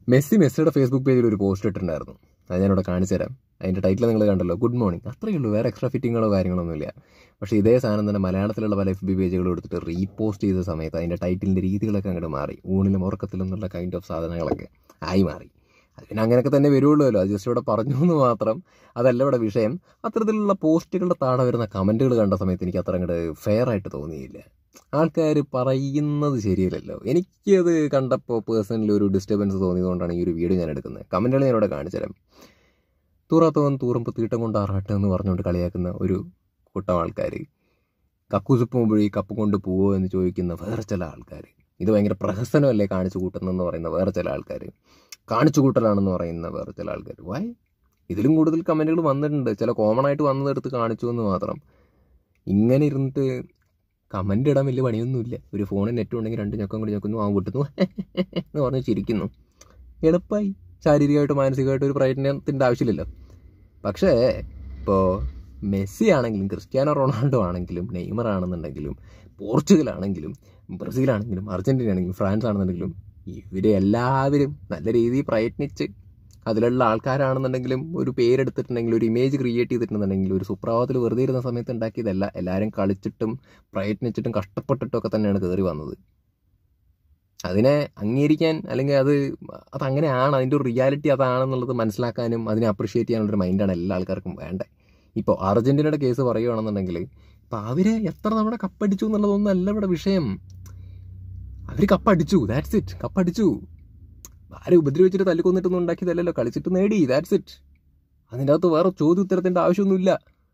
Messi മെസ്സിയുടെ Facebook പേജിൽ ഒരു പോസ്റ്റ് ഇട്ടിട്ടുണ്ടായിരുന്നു അത് ഞാനിവിടെ കാണിച്ചു തരാം അതിൻ്റെ ടൈറ്റിൽ നിങ്ങൾ കണ്ടല്ലോ ഗുഡ് മോർണിംഗ് അത്രയേ ഉള്ളൂ വേറെ എക്സ്ട്രാ ഫിറ്റിങ്ങുകളോ കാര്യങ്ങളൊന്നുമില്ല പക്ഷേ ഇതേ സാധനം തന്നെ മലയാളത്തിലുള്ള പല എഫ് ബി പേജുകളും എടുത്തിട്ട് റീപോസ്റ്റ് ചെയ്ത സമയത്ത് അതിൻ്റെ ടൈറ്റിലിൻ്റെ രീതികളൊക്കെ അങ്ങോട്ട് മാറി ഊണിലും ഉറക്കത്തിലും എന്നുള്ള കൈൻഡ് ഓഫ് സാധനങ്ങളൊക്കെ ആയി മാറി അത് പിന്നെ അങ്ങനെയൊക്കെ തന്നെ വരുള്ളൂല്ലോ അത് ജസ്റ്റ് ഇവിടെ പറഞ്ഞു എന്ന് മാത്രം അതല്ല ഇവിടെ വിഷയം അത്തരത്തിലുള്ള പോസ്റ്റുകളുടെ താഴെ വരുന്ന കമൻറ്റുകൾ കണ്ട സമയത്ത് എനിക്ക് അത്ര അങ്ങോട്ട് ഫെയർ ആയിട്ട് തോന്നിയില്ല ആൾക്കാർ പറയുന്നത് ശരിയല്ലല്ലോ എനിക്കത് കണ്ടപ്പോൾ പേഴ്സണലി ഒരു ഡിസ്റ്റർബൻസ് തോന്നിയതുകൊണ്ടാണ് ഈ ഒരു വീഡിയോ ഞാൻ എടുക്കുന്നത് കമൻറ്റുകൾ ഞാനിവിടെ കാണിച്ചു തരാം തൂറാത്തവൻ തൂറുമ്പോൾ തീട്ടം കൊണ്ട് ആറാട്ട് എന്ന് പറഞ്ഞുകൊണ്ട് കളിയാക്കുന്ന ഒരു കൂട്ടം ആൾക്കാർ കക്കൂസ് പോകുമ്പോൾ ഈ കപ്പ് കൊണ്ട് പോവോ എന്ന് ചോദിക്കുന്ന വേറെ ചില ആൾക്കാർ ഇത് ഭയങ്കര പ്രഹസനമല്ലേ കാണിച്ചു കൂട്ടുന്നെന്ന് പറയുന്ന വേറെ ചില ആൾക്കാർ കാണിച്ചു കൂട്ടലാണെന്ന് പറയുന്ന വേറെ ചില ആൾക്കാർ വായ് ഇതിലും കൂടുതൽ കമൻറ്റുകൾ വന്നിട്ടുണ്ട് ചില കോമൺ ആയിട്ട് വന്നതെടുത്ത് കാണിച്ചു എന്ന് മാത്രം ഇങ്ങനെ ഇരുന്നിട്ട് കമൻ്റ് ഇടാൻ വലിയ പണിയൊന്നുമില്ല ഒരു ഫോണിൽ നെറ്റ് ഉണ്ടെങ്കിൽ രണ്ട് ഞക്കം കൂടി ഞെക്കുന്നു ആ വിട്ടുന്നു എന്ന് പറഞ്ഞ് ചിരിക്കുന്നു എളുപ്പമായി ശാരീരികമായിട്ട് മാനസികമായിട്ട് ഒരു പ്രയത്നത്തിൻ്റെ ആവശ്യമില്ലല്ലോ പക്ഷേ ഇപ്പോൾ മെസ്സി ആണെങ്കിലും ക്രിസ്ത്യാനോ റൊണാൾഡോ ആണെങ്കിലും നെയ്മർ ആണെന്നുണ്ടെങ്കിലും പോർച്ചുഗൽ ആണെങ്കിലും ബ്രസീൽ ആണെങ്കിലും അർജൻറ്റീന ആണെങ്കിലും ഫ്രാൻസ് ആണെന്നുണ്ടെങ്കിലും ഇവർ എല്ലാവരും നല്ല രീതിയിൽ പ്രയത്നിച്ച് അതിലുള്ള ആൾക്കാരാണെന്നുണ്ടെങ്കിലും ഒരു പേരെടുത്തിട്ടുണ്ടെങ്കിൽ ഒരു ഇമേജ് ക്രിയേറ്റ് ചെയ്തിട്ടുണ്ടെങ്കിൽ ഒരു സുപ്രഭാതത്തിൽ വെറുതെ ഇരുന്ന സമയത്ത് ഉണ്ടാക്കിയതല്ല എല്ലാവരും കളിച്ചിട്ടും പ്രയത്നിച്ചിട്ടും കഷ്ടപ്പെട്ടിട്ടും ഒക്കെ തന്നെയാണ് കയറി വന്നത് അതിനെ അംഗീകരിക്കാൻ അല്ലെങ്കിൽ അത് അതങ്ങനെയാണ് അതിൻ്റെ ഒരു റിയാലിറ്റി അതാണെന്നുള്ളത് മനസ്സിലാക്കാനും അതിനെ അപ്രിഷ്യേറ്റ് ചെയ്യാനുള്ളൊരു മൈൻഡാണ് എല്ലാ ആൾക്കാർക്കും വേണ്ടത് ഇപ്പോൾ അർജൻറ്റീനയുടെ കേസ് പറയുകയാണെന്നുണ്ടെങ്കിൽ ഇപ്പോൾ അവർ എത്ര തവണ കപ്പടിച്ചു എന്നുള്ളതൊന്നും അല്ല ഇവിടെ വിഷയം അവർ കപ്പടിച്ചു ദാറ്റ്സ് ഇറ്റ് കപ്പടിച്ചു ആരെ ഉപദ്രവിച്ചിട്ട് തല്ലിക്കൊന്നിട്ടൊന്നും ഉണ്ടാക്കിയതല്ലല്ലോ കളിച്ചിട്ട് നേടി ദാറ്റ്സ് ഇറ്റ് അതിൻ്റെ അകത്ത് വേറെ ചോദ്യ ഉത്തരത്തിൻ്റെ ആവശ്യമൊന്നുമില്ല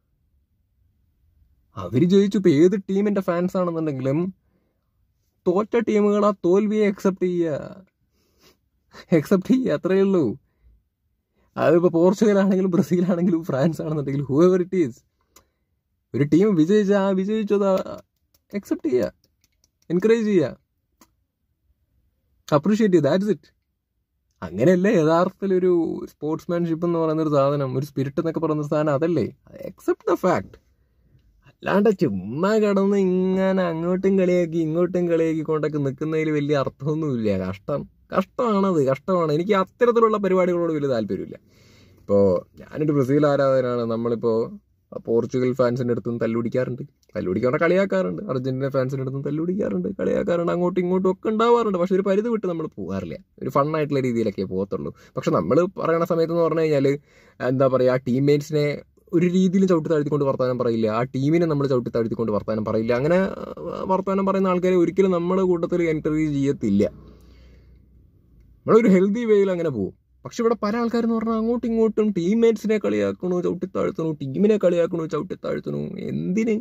അവർ ജയിച്ചു ഇപ്പോൾ ഏത് ടീമിൻ്റെ ഫാൻസ് ആണെന്നുണ്ടെങ്കിലും തോറ്റ ടീമുകൾ ആ തോൽവിയെ അക്സെപ്റ്റ് ചെയ്യുക അക്സെപ്റ്റ് ചെയ്യുക അത്രയേ ഉള്ളൂ അതിപ്പോൾ പോർച്ചുഗൽ ആണെങ്കിലും ബ്രസീൽ ആണെങ്കിലും ഫ്രാൻസ് ആണെന്നുണ്ടെങ്കിലും ഹൂ എവർ ഇറ്റ് ഈസ് ഒരു ടീം വിജയിച്ച ആ വിജയിച്ചത് അക്സെപ്റ്റ് ചെയ്യുക എൻകറേജ് ചെയ്യുക അപ്രീഷിയേറ്റ് ചെയ്യുക ദാറ്റ്സ് ഇറ്റ് അങ്ങനെയല്ലേ യഥാർത്ഥത്തിലൊരു സ്പോർട്സ്മാൻഷിപ്പ് എന്ന് പറയുന്ന ഒരു സാധനം ഒരു സ്പിരിറ്റ് എന്നൊക്കെ പറയുന്ന ഒരു സാധനം അതല്ലേ അക്സെപ്റ്റ് ദ ഫാക്ട് അല്ലാണ്ട് ചുമ്മാ കിടന്ന് ഇങ്ങനെ അങ്ങോട്ടും കളിയാക്കി ഇങ്ങോട്ടും കളിയാക്കി കൊണ്ടൊക്കെ നിൽക്കുന്നതിൽ വലിയ അർത്ഥമൊന്നുമില്ല കഷ്ടം കഷ്ടമാണത് കഷ്ടമാണ് എനിക്ക് അത്തരത്തിലുള്ള പരിപാടികളോട് വലിയ താല്പര്യമില്ല ഇപ്പോൾ ഞാനൊരു ബ്രസീൽ ആരാധകനാണ് നമ്മളിപ്പോൾ പോർച്ചുഗൽ ഫാൻസിൻ്റെ അടുത്തും തല്ലുപിടിക്കാറുണ്ട് തല്ലുപിടിക്കാറുണ്ട് കളിയാക്കാറുണ്ട് അർജന്റീന ഫാൻസിൻ്റെ അടുത്തും തല്ലുപിടിക്കാറുണ്ട് കളിയാക്കാറുണ്ട് അങ്ങോട്ടും ഇങ്ങോട്ടും ഒക്കെ ഉണ്ടാവാറുണ്ട് പക്ഷെ ഒരു പരിധി വിട്ട് നമ്മൾ പോകാറില്ല ഒരു ഫണ്ണായിട്ടുള്ള രീതിയിലൊക്കെ പോകത്തുള്ളൂ പക്ഷെ നമ്മൾ പറയണ സമയത്ത് എന്ന് പറഞ്ഞു കഴിഞ്ഞാൽ എന്താ പറയുക ആ ടീംമേറ്റ്സിനെ ഒരു രീതിയിലും ചവിട്ടി താഴ്ത്തിക്കൊണ്ട് വർത്താനം പറയില്ല ആ ടീമിനെ നമ്മൾ ചവിട്ടി താഴ്ത്തിക്കൊണ്ട് വർത്താനം പറയില്ല അങ്ങനെ വർത്താനം പറയുന്ന ആൾക്കാരെ ഒരിക്കലും നമ്മുടെ കൂട്ടത്തിൽ എൻകറേജ് ചെയ്യത്തില്ല നമ്മളൊരു ഹെൽത്തി വേയിൽ അങ്ങനെ പോകും പക്ഷെ ഇവിടെ പല ആൾക്കാരെന്ന് പറഞ്ഞാൽ അങ്ങോട്ടും ഇങ്ങോട്ടും ടീംമേറ്റ്സിനെ കളിയാക്കണു ചവിട്ടിത്താഴ്ത്തണു ടീമിനെ കളിയാക്കണു ചവിട്ടിത്താഴ്ത്തണു എന്തിന്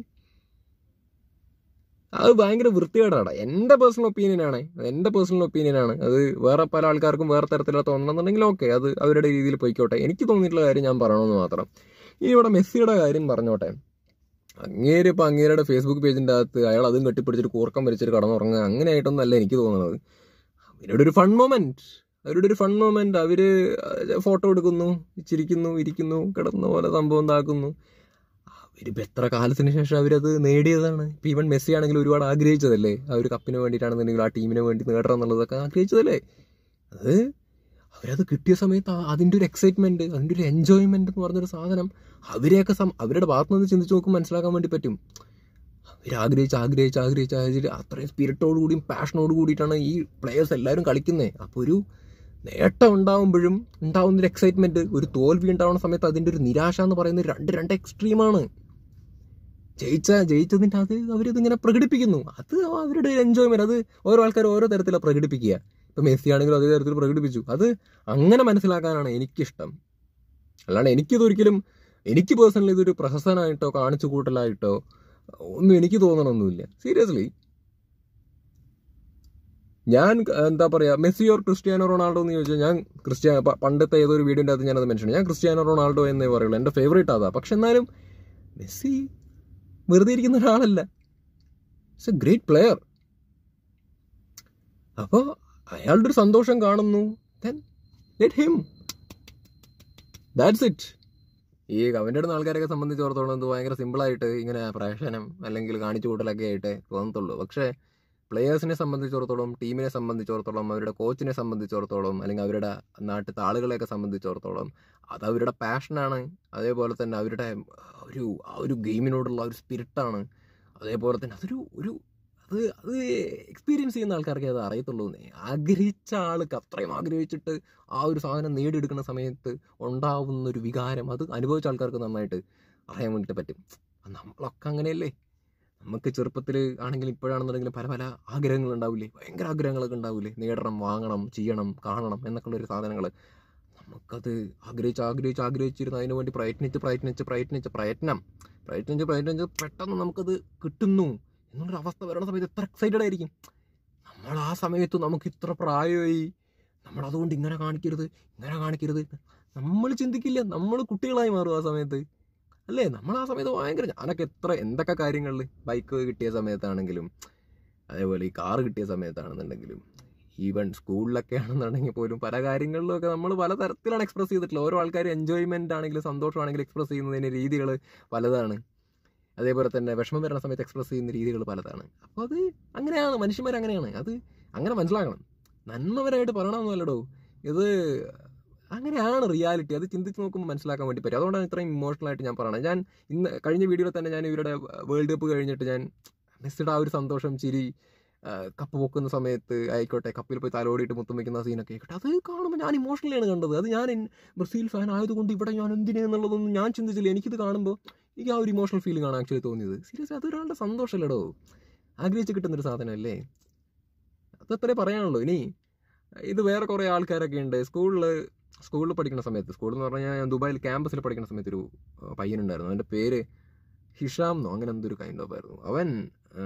അത് ഭയങ്കര വൃത്തികേടാണ് എൻ്റെ പേഴ്സണൽ ഒപ്പീനിയനാണ് എൻ്റെ പേഴ്സണൽ ഒപ്പീനിയനാണ് അത് വേറെ പല ആൾക്കാർക്കും വേറെ തരത്തിലുള്ള തോന്നണമെന്നുണ്ടെങ്കിൽ ഓക്കെ അത് അവരുടെ രീതിയിൽ പോയിക്കോട്ടെ എനിക്ക് തോന്നിയിട്ടുള്ള കാര്യം ഞാൻ പറയണമെന്ന് മാത്രം ഇനി ഇവിടെ മെസ്സിയുടെ കാര്യം പറഞ്ഞോട്ടെ അങ്ങേര് ഇപ്പം അങ്ങേരുടെ ഫേസ്ബുക്ക് പേജിൻ്റെ അകത്ത് അയാൾ അതും കെട്ടിപ്പിടിച്ചിട്ട് കൂർക്കം വലിച്ചിട്ട് കടന്നുറങ്ങുക അങ്ങനെയായിട്ടൊന്നും അല്ല എനിക്ക് തോന്നുന്നത് അവരുടെ ഒരു ഫൺ മൊമെൻറ്റ് അവരുടെ ഒരു ഫൺ മൊമെൻറ്റ് അവർ ഫോട്ടോ എടുക്കുന്നു ചിരിക്കുന്നു ഇരിക്കുന്നു കിടന്ന പോലെ സംഭവം ഉണ്ടാക്കുന്നു അവരിപ്പോൾ എത്ര കാലത്തിന് ശേഷം അവരത് നേടിയതാണ് ഇപ്പം ഈവൻ മെസ്സി ആണെങ്കിൽ ഒരുപാട് ആഗ്രഹിച്ചതല്ലേ ആ ഒരു കപ്പിന് വേണ്ടിയിട്ടാണെന്നുണ്ടെങ്കിൽ ആ ടീമിന് വേണ്ടി നേടണം എന്നുള്ളതൊക്കെ ആഗ്രഹിച്ചതല്ലേ അത് അവരത് കിട്ടിയ സമയത്ത് അതിൻ്റെ ഒരു എക്സൈറ്റ്മെൻറ്റ് അതിൻ്റെ ഒരു എൻജോയ്മെൻറ്റ് എന്ന് പറഞ്ഞൊരു സാധനം അവരെയൊക്കെ സം അവരുടെ ഭാഗത്ത് നിന്ന് ചിന്തിച്ച് നോക്കുമ്പോൾ മനസ്സിലാക്കാൻ വേണ്ടി പറ്റും അവർ ആഗ്രഹിച്ച് ആഗ്രഹിച്ച് ആഗ്രഹിച്ച് ആഗ്രഹിച്ച് അത്രയും സ്പിരിറ്റോട് കൂടിയും പാഷനോട് കൂടിയിട്ടാണ് ഈ പ്ലെയേഴ്സ് എല്ലാവരും കളിക്കുന്നത് അപ്പോൾ ഒരു നേട്ടം ഉണ്ടാവുമ്പോഴും ഉണ്ടാവുന്നൊരു എക്സൈറ്റ്മെൻറ്റ് ഒരു തോൽവി ഉണ്ടാവുന്ന സമയത്ത് അതിൻ്റെ ഒരു നിരാശ എന്ന് പറയുന്നത് രണ്ട് രണ്ട് എക്സ്ട്രീമാണ് ജയിച്ച ജയിച്ചതിൻ്റെ അത് അവരിതിങ്ങനെ പ്രകടിപ്പിക്കുന്നു അത് അവരുടെ ഒരു എൻജോയ്മെൻറ്റ് അത് ഓരോ ആൾക്കാർ ഓരോ തരത്തിലാണ് പ്രകടിപ്പിക്കുക ഇപ്പം മെസ്സി ആണെങ്കിലും അതേ തരത്തിൽ പ്രകടിപ്പിച്ചു അത് അങ്ങനെ മനസ്സിലാക്കാനാണ് എനിക്കിഷ്ടം അല്ലാണ്ട് എനിക്കിതൊരിക്കലും എനിക്ക് പേഴ്സണലി ഇതൊരു പ്രഹസനമായിട്ടോ കാണിച്ചു കൂട്ടലായിട്ടോ ഒന്നും എനിക്ക് തോന്നണമൊന്നുമില്ല സീരിയസ്ലി ഞാൻ എന്താ പറയുക മെസ്സി ഓർ ക്രിസ്ത്യാനോ റൊണാൾഡോ എന്ന് ചോദിച്ചാൽ ഞാൻ ക്രിസ്ത്യാനോ പണ്ടത്തെ ഏതൊരു വീഡിയോൻ്റെ അകത്ത് ഞാനത് മെൻഷൻ ഞാൻ ക്രിസ്ത്യാനോ റൊണാൾഡോ എന്നേ പറയുള്ളൂ എൻ്റെ ഫേവറേറ്റ് അതാ പക്ഷെ എന്നാലും മെസ്സി വെറുതെ ഇരിക്കുന്ന ഒരാളല്ല ഇറ്റ്സ് എ ഗ്രേറ്റ് പ്ലെയർ അപ്പോൾ അയാളുടെ ഒരു സന്തോഷം കാണുന്നു then let him that's it ഈ കമൻ്റ് ഇടുന്ന ആൾക്കാരൊക്കെ സംബന്ധിച്ചിടത്തോളം ഇത് ഭയങ്കര സിമ്പിളായിട്ട് ഇങ്ങനെ പ്രേക്ഷനം അല്ലെങ്കിൽ കാണിച്ചു കൂട്ടലൊക്കെ ആയിട്ട് തോന്നത്തുള്ളൂ പക്ഷേ പ്ലെയേഴ്സിനെ സംബന്ധിച്ചിടത്തോളം ടീമിനെ സംബന്ധിച്ചിടത്തോളം അവരുടെ കോച്ചിനെ സംബന്ധിച്ചിടത്തോളം അല്ലെങ്കിൽ അവരുടെ നാട്ടിലത്തെ ആളുകളെയൊക്കെ സംബന്ധിച്ചിടത്തോളം അത് അവരുടെ പാഷനാണ് അതേപോലെ തന്നെ അവരുടെ ഒരു ആ ഒരു ഗെയിമിനോടുള്ള ഒരു സ്പിരിറ്റാണ് അതേപോലെ തന്നെ അതൊരു ഒരു അത് അത് എക്സ്പീരിയൻസ് ചെയ്യുന്ന ആൾക്കാർക്ക് അത് അറിയത്തുള്ളൂ എന്നേ. ആഗ്രഹിച്ച ആൾക്ക് അത്രയും ആഗ്രഹിച്ചിട്ട് ആ ഒരു സാധനം നേടിയെടുക്കുന്ന സമയത്ത് ഉണ്ടാവുന്ന ഒരു വികാരം അത് അനുഭവിച്ച ആൾക്കാർക്ക് നന്നായിട്ട് അറിയാൻ വേണ്ടിയിട്ട് പറ്റും അത് നമ്മളൊക്കെ അങ്ങനെയല്ലേ നമുക്ക് ചെറുപ്പത്തിൽ ആണെങ്കിലും ഇപ്പോഴാണെന്നുണ്ടെങ്കിലും പല പല ആഗ്രഹങ്ങൾ ഉണ്ടാവില്ലേ ഭയങ്കര ആഗ്രഹങ്ങളൊക്കെ ഉണ്ടാവില്ലേ നേടണം വാങ്ങണം ചെയ്യണം കാണണം എന്നൊക്കെയുള്ളൊരു സാധനങ്ങൾ നമുക്കത് ആഗ്രഹിച്ച് ആഗ്രഹിച്ച് ആഗ്രഹിച്ചിരുന്ന് അതിനു വേണ്ടി പ്രയത്നിച്ച് പ്രയത്നിച്ച് പ്രയത്നിച്ച് പ്രയത്നം പ്രയത്നിച്ച് പ്രയത്നിച്ച് പെട്ടെന്ന് നമുക്കത് കിട്ടുന്നു എന്നുള്ളൊരു അവസ്ഥ വരണ സമയത്ത് എത്ര എക്സൈറ്റഡ് ആയിരിക്കും നമ്മൾ ആ സമയത്ത് നമുക്ക് ഇത്ര പ്രായമായി നമ്മൾ അതുകൊണ്ട് ഇങ്ങനെ കാണിക്കരുത് ഇങ്ങനെ കാണിക്കരുത് നമ്മൾ ചിന്തിക്കില്ല നമ്മൾ കുട്ടികളായി മാറും ആ സമയത്ത് അല്ലേ നമ്മൾ ആ സമയത്ത് ഭയങ്കര ഞാനൊക്കെ എത്ര എന്തൊക്കെ കാര്യങ്ങളിൽ ബൈക്ക് കിട്ടിയ സമയത്താണെങ്കിലും അതേപോലെ ഈ കാറ് കിട്ടിയ സമയത്താണെന്നുണ്ടെങ്കിലും ഈവൻ സ്കൂളിലൊക്കെ ആണെന്നുണ്ടെങ്കിൽ പോലും പല കാര്യങ്ങളിലൊക്കെ നമ്മൾ പല തരത്തിലാണ് എക്സ്പ്രസ് ചെയ്തിട്ടുള്ളത് ഓരോ ആൾക്കാർ എൻജോയ്മെൻ്റ് ആണെങ്കിലും സന്തോഷമാണെങ്കിലും എക്സ്പ്രസ് ചെയ്യുന്നതിൻ്റെ രീതികൾ പലതാണ് അതേപോലെ തന്നെ വിഷമം വരുന്ന സമയത്ത് എക്സ്പ്രസ് ചെയ്യുന്ന രീതികൾ പലതാണ് അപ്പോൾ അത് അങ്ങനെയാണ് മനുഷ്യന്മാർ അങ്ങനെയാണ് അത് അങ്ങനെ മനസ്സിലാക്കണം നന്മവരായിട്ട് പറയണമെന്നല്ലടോ ഇത് അങ്ങനെയാണ് റിയാലിറ്റി അത് ചിന്തിച്ച് നോക്കുമ്പോൾ മനസ്സിലാക്കാൻ വേണ്ടി പറ്റും അതുകൊണ്ടാണ് ഇത്രയും ഇമോഷണൽ ആയിട്ട് ഞാൻ പറയണത് ഞാൻ ഇന്ന് കഴിഞ്ഞ വീഡിയോയിൽ തന്നെ ഞാൻ ഇവരുടെ വേൾഡ് കപ്പ് കഴിഞ്ഞിട്ട് ഞാൻ മെസ്സിയുടെ ആ ഒരു സന്തോഷം ചിരി ആ, കപ്പ് പൊക്കുന്ന സമയത്ത് ആയിക്കോട്ടെ കപ്പിൽ പോയി തലോടിയിട്ട് മുത്തം വയ്ക്കുന്ന സീനൊക്കെ ആയിക്കോട്ടെ അത് കാണുമ്പോൾ ഞാൻ ഇമോഷണലിയാണ് കണ്ടത് അത് ഞാൻ ഇൻ- ബ്രസീൽ ഫാൻ ആയതുകൊണ്ട് ഇവിടെ ഞാൻ എന്തിനാ എന്നുള്ളതൊന്നും ഞാൻ ചിന്തിച്ചില്ല എനിക്കിത് കാണുമ്പോൾ എനിക്ക് ആ ഒരു ഇമോഷണൽ ഫീലിംഗ് ആണ് ആക്ച്വലി തോന്നിയത് സീരിയസ് അതൊരാളുടെ സന്തോഷമല്ലടോ ആഗ്രഹിച്ച് കിട്ടുന്നൊരു സാധനമല്ലേ അതത്രേ പറയാനുള്ളൂ ഇനി ഇത് വേറെ കുറേ ആൾക്കാരൊക്കെ ഉണ്ട് സ്കൂളിൽ സ്കൂളിൽ പഠിക്കുന്ന സമയത്ത് സ്കൂളിൽ എന്ന് പറഞ്ഞാൽ ഞാൻ ദുബായിൽ ക്യാമ്പസിൽ പഠിക്കുന്ന സമയത്ത് ഒരു ആ, പയ്യനുണ്ടായിരുന്നു അവൻ്റെ പേര് ഹിഷാം എന്നോ അങ്ങനെ എന്തൊരു കൈൻഡ് ഓഫ് ആയിരുന്നു അവൻ ആ,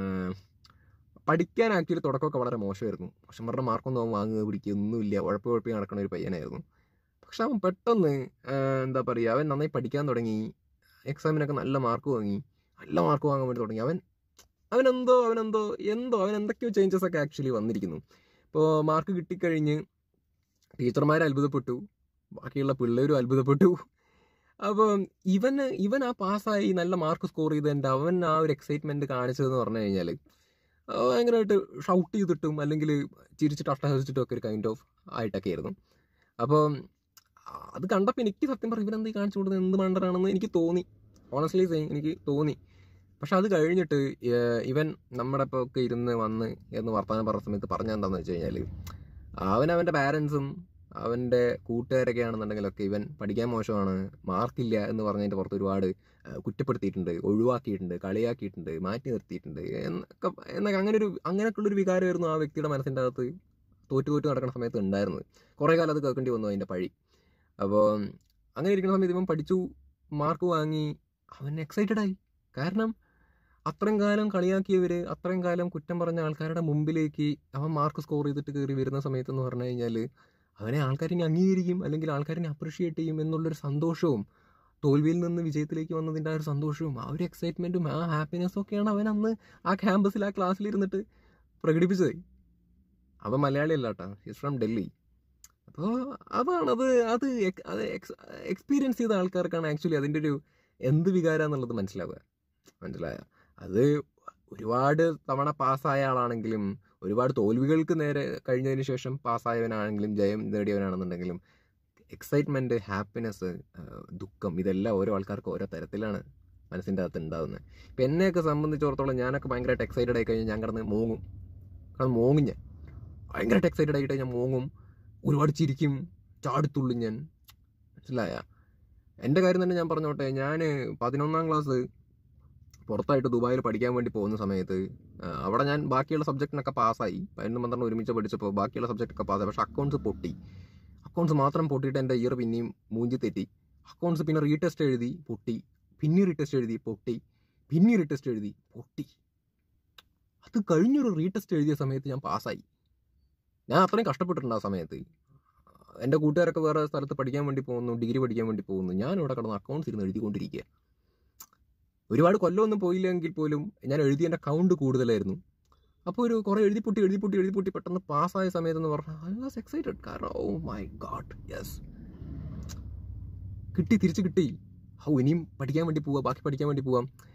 പഠിക്കാൻ ആക്ച്വലി തുടക്കമൊക്കെ വളരെ മോശമായിരുന്നു പക്ഷെ പറഞ്ഞ മാർക്കൊന്നും അവൻ വാങ്ങുക പിടിക്കുക ഒന്നുമില്ല ഉഴപ്പ് കുഴപ്പി നടക്കുന്ന ഒരു പയ്യനായിരുന്നു പക്ഷെ അവൻ പെട്ടെന്ന് ആ, എന്താ പറയുക അവൻ നന്നായി പഠിക്കാൻ തുടങ്ങി എക്സാമിനൊക്കെ നല്ല മാർക്ക് വാങ്ങി നല്ല മാർക്ക് വാങ്ങാൻ വേണ്ടി തുടങ്ങി അവൻ അവനെന്തോ അവനെന്തോ എന്തോ അവൻ എന്തൊക്കെയോ ചേഞ്ചസ് ഒക്കെ ആക്ച്വലി വന്നിരിക്കുന്നു ഇപ്പോൾ മാർക്ക് കിട്ടിക്കഴിഞ്ഞ് ടീച്ചർമാർ അത്ഭുതപ്പെട്ടു ബാക്കിയുള്ള പിള്ളേരും അത്ഭുതപ്പെട്ടു അപ്പം ഇവന് ഇവൻ ആ പാസ്സായി നല്ല മാർക്ക് സ്കോർ ചെയ്തതിൻ്റെ അവൻ ആ ഒരു എക്സൈറ്റ്മെൻറ്റ് കാണിച്ചതെന്ന് പറഞ്ഞു കഴിഞ്ഞാൽ ഭയങ്കരമായിട്ട് ഷൗട്ട് ചെയ്തിട്ടും അല്ലെങ്കിൽ ചിരിച്ചിട്ട് അട്ടഹസിച്ചിട്ടും ഒക്കെ ഒരു കൈൻഡ് ഓഫ് ആയിട്ടൊക്കെ ആയിരുന്നു അപ്പം അത് കണ്ടപ്പോൾ എനിക്ക് സത്യം പറഞ്ഞ ഇവനെന്ത് ഈ കാണിച്ചു കൊടുക്കുന്നത് എന്ത് മണ്ടറാണെന്ന് എനിക്ക് തോന്നി ഓണസ്റ്റ്ലി സെയിം എനിക്ക് തോന്നി പക്ഷെ അത് കഴിഞ്ഞിട്ട് ഏഹ്, ഇവൻ നമ്മുടെ ഇപ്പോൾ ഒക്കെ ഇരുന്ന് വന്ന് എന്ന് വർത്തമാനം പറഞ്ഞ സമയത്ത് പറഞ്ഞ എന്താണെന്ന് വെച്ച് കഴിഞ്ഞാൽ അവൻ അവൻ്റെ പാരൻസും അവൻ്റെ കൂട്ടുകാരൊക്കെ ആണെന്നുണ്ടെങ്കിലൊക്കെ ഇവൻ പഠിക്കാൻ മോശമാണ് മാർക്കില്ല എന്ന് പറഞ്ഞതിൻ്റെ പുറത്ത് ഒരുപാട് ഏഹ്, കുറ്റപ്പെടുത്തിയിട്ടുണ്ട് ഒഴിവാക്കിയിട്ടുണ്ട് കളിയാക്കിയിട്ടുണ്ട് മാറ്റി നിർത്തിയിട്ടുണ്ട് എന്നൊക്കെ എന്നൊക്കെ അങ്ങനെ ഒരു അങ്ങനെയൊക്കെയുള്ളൊരു വികാരമായിരുന്നു ആ വ്യക്തിയുടെ മനസ്സിൻ്റെ അകത്ത് തോറ്റു തോറ്റു നടക്കുന്ന സമയത്ത് ഉണ്ടായിരുന്നത് കുറേ കാലം അത് കേൾക്കേണ്ടി വന്നു അതിൻ്റെ പഴി അപ്പോൾ അങ്ങനെ ഇരിക്കുന്ന സമയത്ത് ഇവൻ പഠിച്ചു മാർക്ക് വാങ്ങി അവൻ എക്സൈറ്റഡ് ആയി കാരണം അത്രയും കാലം കളിയാക്കിയവർ അത്രയും കാലം കുറ്റം പറഞ്ഞ ആൾക്കാരുടെ മുമ്പിലേക്ക് അവൻ മാർക്ക് സ്കോർ ചെയ്തിട്ട് കയറി വരുന്ന സമയത്ത് എന്ന് പറഞ്ഞു കഴിഞ്ഞാൽ അവനെ ആൾക്കാരിനെ അംഗീകരിക്കും അല്ലെങ്കിൽ ആൾക്കാരിനെ അപ്രിഷിയേറ്റ് ചെയ്യും എന്നുള്ളൊരു സന്തോഷവും തോൽവിയിൽ നിന്ന് വിജയത്തിലേക്ക് വന്നതിൻ്റെ ആ ഒരു സന്തോഷവും ആ ഒരു എക്സൈറ്റ്മെൻറ്റും ആ ഹാപ്പിനെസ്സും ഒക്കെയാണ് അവൻ അന്ന് ആ ക്യാമ്പസിൽ ആ ക്ലാസ്സിൽ ഇരുന്നിട്ട് പ്രകടിപ്പിച്ചത് അവൻ മലയാളിയല്ല കേട്ടോ ഹിസ് ഫ്രം ഡൽഹി അപ്പോൾ അതാണ് അത് അത് എക്- അത് എക്സ്പീരിയൻസ് ചെയ്ത ആൾക്കാർക്കാണ് ആക്ച്വലി അതിൻ്റെ ഒരു എന്ത് വികാരമെന്നുള്ളത് മനസ്സിലാവുക മനസ്സിലായ അത് ഒരുപാട് തവണ പാസ്സായ ആളാണെങ്കിലും ഒരുപാട് തോൽവികൾക്ക് നേരെ കഴിഞ്ഞതിന് ശേഷം പാസ്സായവനാണെങ്കിലും ജയം നേടിയവനാണെന്നുണ്ടെങ്കിലും എക്സൈറ്റ്മെൻറ്റ് ഹാപ്പിനെസ് ദുഃഖം ഇതെല്ലാം ഓരോ ആൾക്കാർക്ക് ഓരോ തരത്തിലാണ് മനസ്സിൻ്റെ അകത്ത് ഉണ്ടാകുന്നത് ഇപ്പം എന്നെയൊക്കെ സംബന്ധിച്ചിടത്തോളം ഞാനൊക്കെ ഭയങ്കരമായിട്ട് എക്സൈറ്റഡ് ആയി കഴിഞ്ഞാൽ ഞാൻ കിടന്ന് മോങ്ങും കാരണം മോങ്ങും ഞാൻ ഭയങ്കരമായിട്ട് എക്സൈറ്റഡ് ആയിട്ട് ഞാൻ മോങ്ങും ഒരുപാട് ചിരിക്കും ചാടിത്തുള്ളും ഞാൻ മനസ്സിലായ എൻ്റെ കാര്യം തന്നെ ഞാൻ പറഞ്ഞോട്ടെ ഞാൻ പതിനൊന്നാം ക്ലാസ് പുറത്തായിട്ട് ദുബായിൽ പഠിക്കാൻ വേണ്ടി പോകുന്ന സമയത്ത് ആ, അവിടെ ഞാൻ ബാക്കിയുള്ള സബ്ജക്റ്റിനൊക്കെ പാസ്സായി പതിനൊന്ന് പന്ത്രണ്ട് ഒരുമിച്ച് പഠിച്ചപ്പോൾ ബാക്കിയുള്ള സബ്ജക്റ്റൊക്കെ പാസ്സായി പക്ഷെ അക്കൗണ്ട്സ് പൊട്ടി അക്കൗണ്ട്സ് മാത്രം പൊട്ടിയിട്ട് എൻ്റെ ഇയർ പിന്നെയും മൂഞ്ചി തെറ്റി അക്കൗണ്ട്സ് പിന്നെ റീടെസ്റ്റ് എഴുതി പൊട്ടി പിന്നെ റീടെസ്റ്റ് എഴുതി പൊട്ടി പിന്നെ റീടെസ്റ്റ് എഴുതി പൊട്ടി അത് കഴിഞ്ഞൊരു റീടെസ്റ്റ് എഴുതിയ സമയത്ത് ഞാൻ പാസ്സായി ഞാൻ അത്രയും കഷ്ടപ്പെട്ടിട്ടുണ്ട് ആ സമയത്ത് എൻ്റെ കൂട്ടുകാരൊക്കെ വേറെ സ്ഥലത്ത് പഠിക്കാൻ വേണ്ടി പോകുന്നു ഡിഗ്രി പഠിക്കാൻ വേണ്ടി പോകുന്നു ഞാൻ ഇവിടെ കിടന്ന് അക്കൗണ്ട്സ് ഇരുന്ന് എഴുതിക്കൊണ്ടിരിക്കുക ഒരുപാട് കൊല്ലമൊന്നും പോയില്ലെങ്കിൽ പോലും ഞാൻ എഴുതിയതിൻ്റെ കൗണ്ട് കൂടുതലായിരുന്നു അപ്പോൾ ഒരു കുറേ എഴുതിപ്പൊട്ടി എഴുതിപ്പൊട്ടി എഴുതിപ്പൊട്ടി പെട്ടെന്ന് പാസ്സായ സമയത്തെന്ന് പറഞ്ഞാൽ ഐ വാസ് എക്സൈറ്റഡ് കാരണം ഓ മൈ ഗാഡ് യെസ് കിട്ടി തിരിച്ച് കിട്ടി ഓ ഇനിയും പഠിക്കാൻ വേണ്ടി പോവാം ബാക്കി പഠിക്കാൻ വേണ്ടി പോവാം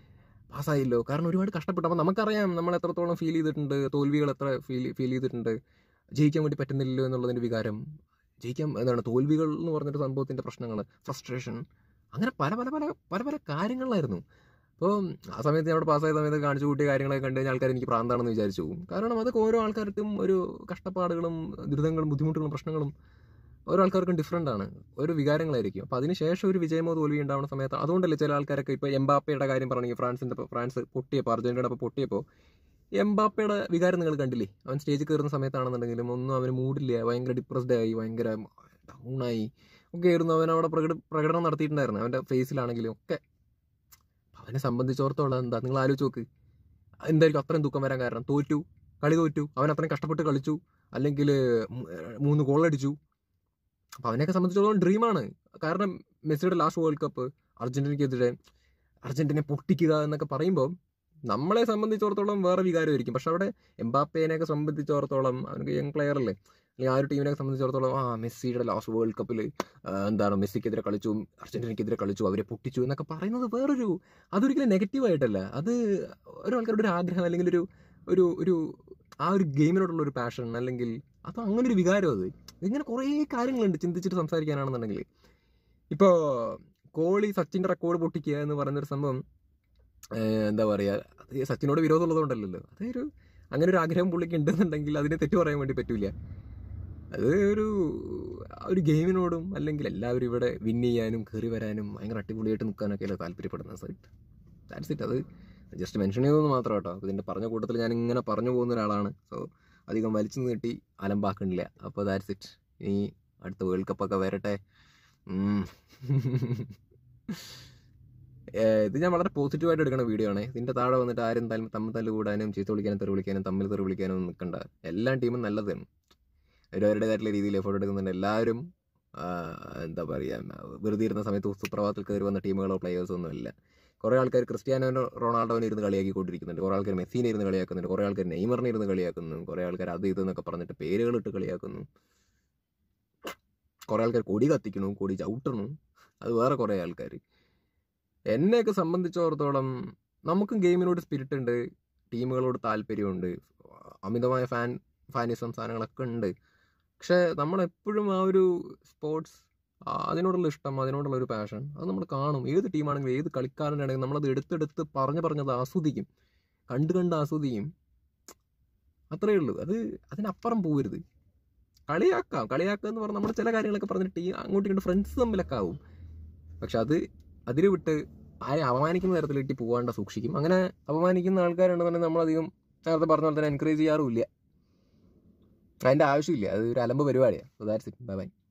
പാസ്സായില്ലോ കാരണം ഒരുപാട് കഷ്ടപ്പെട്ടു അപ്പോൾ നമുക്കറിയാം നമ്മൾ എത്രത്തോളം ഫീൽ ചെയ്തിട്ടുണ്ട് തോൽവികൾ എത്ര ഫീൽ ഫീൽ ചെയ്തിട്ടുണ്ട് ജയിക്കാൻ വേണ്ടി പറ്റുന്നില്ലല്ലോ എന്നുള്ളതിൻ്റെ വികാരം ജയിക്കാൻ എന്താണ് തോൽവികൾ എന്ന് പറഞ്ഞൊരു സംഭവത്തിൻ്റെ പ്രശ്നങ്ങൾ ഫ്രസ്ട്രേഷൻ അങ്ങനെ പല പല പല പല പല കാര്യങ്ങളിലായിരുന്നു അപ്പോൾ ആ സമയത്ത് ഞാൻ അവിടെ പാസ്സായ സമയത്ത് കാണിച്ചു കൂട്ടിയ കാര്യങ്ങളൊക്കെ കണ്ടു കഴിഞ്ഞാൽ ആൾക്കാർ എനിക്ക് പ്രാന്താണെന്ന് വിചാരിച്ചു പോകും കാരണം അതൊക്കെ ഓരോ ആൾക്കാർക്കും ഒരു കഷ്ടപ്പാടുകളും ദുരിതങ്ങളും ബുദ്ധിമുട്ടുകളും പ്രശ്നങ്ങളും ഓരോ ആൾക്കാർക്കും ഡിഫറെൻ്റ് ആണ് ഓരോ വികാരങ്ങളായിരിക്കും അപ്പോൾ അതിനുശേഷം ഒരു വിജയമോ തോൽവിയോ ഉണ്ടാവുന്ന സമയത്ത് അതുകൊണ്ടല്ലേ ചില ആൾക്കാരൊക്കെ ഇപ്പോൾ എംബാപ്പയുടെ കാര്യം പറഞ്ഞെങ്കിൽ ഫ്രാൻസിൻ്റെ ഫ്രാൻസ് പൊട്ടിയപ്പോൾ അർജന്റീനയുടെ അപ്പോൾ പൊട്ടിയപ്പോൾ എംബാപ്പയുടെ വികാരം നിങ്ങൾ കണ്ടില്ലേ അവൻ സ്റ്റേജിൽ കയറുന്ന സമയത്താണെന്നുണ്ടെങ്കിലും ഒന്നും അവന് മൂഡില്ല ഭയങ്കര ഡിപ്രസ്ഡ് ആയി ഭയങ്കര ഡൗണായി ഒക്കെ ആയിരുന്നു അവൻ അവിടെ പ്രകട പ്രകടനം നടത്തിയിട്ടുണ്ടായിരുന്നു അവൻ്റെ ഫേസിലാണെങ്കിലും ഒക്കെ അവനെ സംബന്ധിച്ചിടത്തോളം എന്താ നിങ്ങൾ ആലോചിച്ച് നോക്ക് എന്തായിരിക്കും അത്രയും ദുഃഖം വരാൻ കാരണം തോറ്റു കളി തോറ്റു അവൻ അത്രയും കഷ്ടപ്പെട്ട് കളിച്ചു അല്ലെങ്കിൽ മൂന്ന് ഗോൾ അടിച്ചു അപ്പോൾ അവനെയൊക്കെ സംബന്ധിച്ചിടത്തോളം ഡ്രീമാണ് കാരണം മെസ്സിയുടെ ലാസ്റ്റ് വേൾഡ് കപ്പ് അർജന്റീനയ്ക്കെതിരെ അർജന്റീനയെ പൊട്ടിക്കുക എന്നൊക്കെ പറയുമ്പോൾ നമ്മളെ സംബന്ധിച്ചിടത്തോളം വേറെ വികാരമായിരിക്കും പക്ഷെ അവിടെ എംബാപ്പേനെയൊക്കെ സംബന്ധിച്ചിടത്തോളം അവനക്ക് യങ് പ്ലെയർ അല്ലേ അല്ലെങ്കിൽ ആ ഒരു ടീമിനെ സംബന്ധിച്ചിടത്തോളം ആ മെസ്സിയുടെ ലാസ്റ്റ് വേൾഡ് കപ്പിൽ എന്താണ് മെസ്സിക്കെതിരെ കളിച്ചു അർജന്റീനയ്ക്കെതിരെ കളിച്ചു അവരെ പൊട്ടിച്ചു എന്നൊക്കെ പറയുന്നത് വേറൊരു അതൊരിക്കലും നെഗറ്റീവ് ആയിട്ടല്ല അത് ഓരോ ആൾക്കാരുടെ ഒരു ആഗ്രഹം അല്ലെങ്കിൽ ഒരു ഒരു ഒരു ആ ഒരു ഗെയിമിനോടുള്ള ഒരു പാഷൻ അല്ലെങ്കിൽ അത് അങ്ങനെ ഒരു വികാരം അത് ഇങ്ങനെ കുറേ കാര്യങ്ങളുണ്ട് ചിന്തിച്ചിട്ട് സംസാരിക്കാനാണെന്നുണ്ടെങ്കിൽ ഇപ്പോൾ കോഹ്ലി സച്ചിൻ്റെ റെക്കോർഡ് പൊട്ടിക്കുക എന്ന് പറയുന്നൊരു സംഭവം ഏഹ് എന്താ പറയുക അത് സച്ചിനോട് വിരോധമുള്ളതുകൊണ്ടല്ലല്ലോ അതൊരു അങ്ങനെ ഒരു ആഗ്രഹം പുള്ളിക്ക് ഉണ്ടെന്നുണ്ടെങ്കിൽ അതിനെ തെറ്റു പറയാൻ വേണ്ടി പറ്റില്ല അത് ഒരു ആ ഒരു ഗെയിമിനോടും അല്ലെങ്കിൽ എല്ലാവരും ഇവിടെ വിൻ ചെയ്യാനും കയറി വരാനും ഭയങ്കര അടിപൊളിയായിട്ട് നിൽക്കാനൊക്കെയല്ലേ താല്പര്യപ്പെടുന്നത് സൈറ്റ് ദാറ്റ്സ് ഇറ്റ് അത് ജസ്റ്റ് മെൻഷൻ ചെയ്തതെന്ന് മാത്രം കേട്ടോ അപ്പോൾ ഇതിൻ്റെ പറഞ്ഞ കൂട്ടത്തിൽ ഞാൻ ഇങ്ങനെ പറഞ്ഞു പോകുന്ന ഒരാളാണ് സോ അധികം വലിച്ചു നീട്ടി അലമ്പാക്കണില്ല അപ്പോൾ ദാറ്റ്സ് ഇറ്റ് ഇനി അടുത്ത വേൾഡ് കപ്പൊക്കെ വരട്ടെ ഉം. ഏഹ് ഇത് ഞാൻ വളരെ പോസിറ്റീവായിട്ട് എടുക്കുന്ന വീഡിയോ ആണ് ഇതിൻ്റെ താഴെ വന്നിട്ട് ആരും തമ്മിൽ തമ്മിൽ തല്ല് കൂടാനും ചീത്ത വിളിക്കാനും തെറി വിളിക്കാനും തമ്മിൽ തെറി വിളിക്കാനും ഒന്നും നിൽക്കണ്ട എല്ലാ ടീമും നല്ലതാണ് അവരവരുടേതായിട്ടുള്ള രീതിയിൽ എഫോർട്ട് എടുക്കുന്നുണ്ട് എല്ലാവരും ആ, എന്താ പറയുക വെറുതെ ഇരുന്ന സമയത്ത് സുപ്രഭാതത്തിൽ കയറി വന്ന ടീമുകളോ പ്ലെയേഴ്സോ ഒന്നുമില്ല കുറേ ആൾക്കാർ ക്രിസ്ത്യാനോ റൊണാൾഡോനെ ഇരുന്ന് കളിയാക്കിക്കൊണ്ടിരിക്കുന്നുണ്ട് കുറേ ആൾക്കാർ മെസ്സിനെ ഇരുന്ന് കളിയാക്കുന്നുണ്ട് കുറേ ആൾക്കാർ നെയ്മറിനെ ഇരുന്ന് കളിയാക്കുന്നു കുറേ ആൾക്കാർ അത് ഇതെന്നൊക്കെ പറഞ്ഞിട്ട് പേരുകളിട്ട് കളിയാക്കുന്നു കുറേ ആൾക്കാർ കൊടി കത്തിക്കണു കൊടി ചവിട്ടണു അത് വേറെ കുറേ ആൾക്കാർ എന്നെയൊക്കെ സംബന്ധിച്ചിടത്തോളം നമുക്കും ഗെയിമിനോട് സ്പിരിറ്റ് ഉണ്ട് ടീമുകളോട് താല്പര്യമുണ്ട് അമിതമായ ഫാൻ ഫാനിസം സാധനങ്ങളൊക്കെ ഉണ്ട് പക്ഷേ നമ്മളെപ്പോഴും ആ ഒരു സ്പോർട്സ് അതിനോടുള്ള ഇഷ്ടം അതിനോടുള്ള ഒരു പാഷൻ അത് നമ്മൾ കാണും ഏത് ടീമാണെങ്കിലും ഏത് കളിക്കാരനാണെങ്കിലും നമ്മളത് എടുത്തെടുത്ത് പറഞ്ഞ് പറഞ്ഞത് ആസ്വദിക്കും കണ്ട് കണ്ട് ആസ്വദിക്കും അത്രയേ ഉള്ളൂ അത് അതിനപ്പുറം പോകരുത് കളിയാക്കാം കളിയാക്കുക എന്ന് പറഞ്ഞാൽ നമ്മൾ ചില കാര്യങ്ങളൊക്കെ പറഞ്ഞിട്ട് ടീം അങ്ങോട്ടും ഇങ്ങോട്ടും ഫ്രണ്ട്സ് തമ്മിലൊക്കെ ആവും പക്ഷെ അത് അതിൽ വിട്ട് ആരെ അപമാനിക്കുന്ന തരത്തിലിട്ട് പോകാണ്ട് സൂക്ഷിക്കും അങ്ങനെ അപമാനിക്കുന്ന ആൾക്കാരുണ്ടെന്നുണ്ടെങ്കിൽ നമ്മളധികം നേരത്തെ പറഞ്ഞ പോലെ തന്നെ എൻകറേജ് ചെയ്യാറുമില്ല അതിൻ്റെ ആവശ്യമില്ല അത് ഒരു അലമ്പ് പരിപാടിയാണ് so that's it bye by